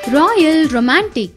Royal Romantic.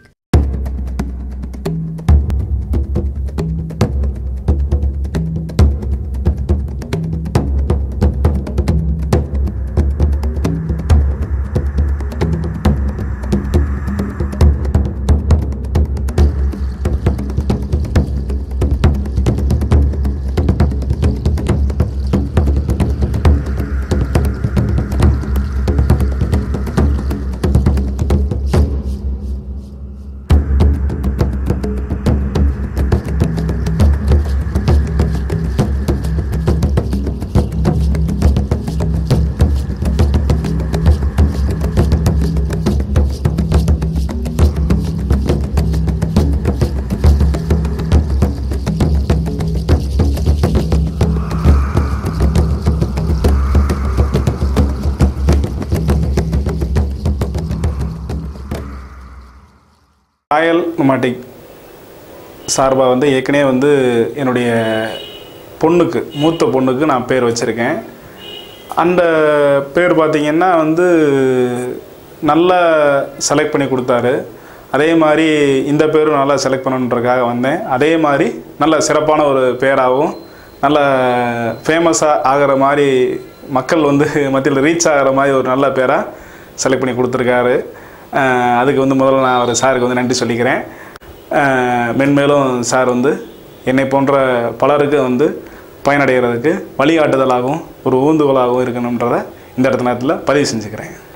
Royal நொமாட்டிக் சார்பாக வந்து ஏற்கனவே வந்து என்னுடைய பொண்ணுக்கு மூத்த பொண்ணுக்கு நான் பேர் வச்சுருக்கேன் அந்த பேர் பார்த்திங்கன்னா வந்து நல்லா செலக்ட் பண்ணி கொடுத்தாரு அதே மாதிரி இந்த பேரும் நல்லா செலக்ட் பண்ணணுன்றதுக்காக வந்தேன் அதே மாதிரி நல்ல சிறப்பான ஒரு பேராகவும் நல்ல ஃபேமஸாக ஆகிற மாதிரி மக்கள் வந்து மத்தியில் ரீச் ஆகிற மாதிரி ஒரு நல்ல பேராக செலக்ட் பண்ணி கொடுத்துருக்காரு அஹ் அதுக்கு வந்து முதல்ல நான் அவர் சாருக்கு வந்து நன்றி சொல்லிக்கிறேன் அஹ் மென்மேலும் சார் வந்து என்னை போன்ற பலருக்கு வந்து பயனடைகிறதுக்கு வழிகாட்டுதலாகவும் ஒரு ஊந்துகோலாகவும் இருக்கணுன்றதை இந்த இடத்துல நேரத்தில் பதிவு செஞ்சுக்கிறேன்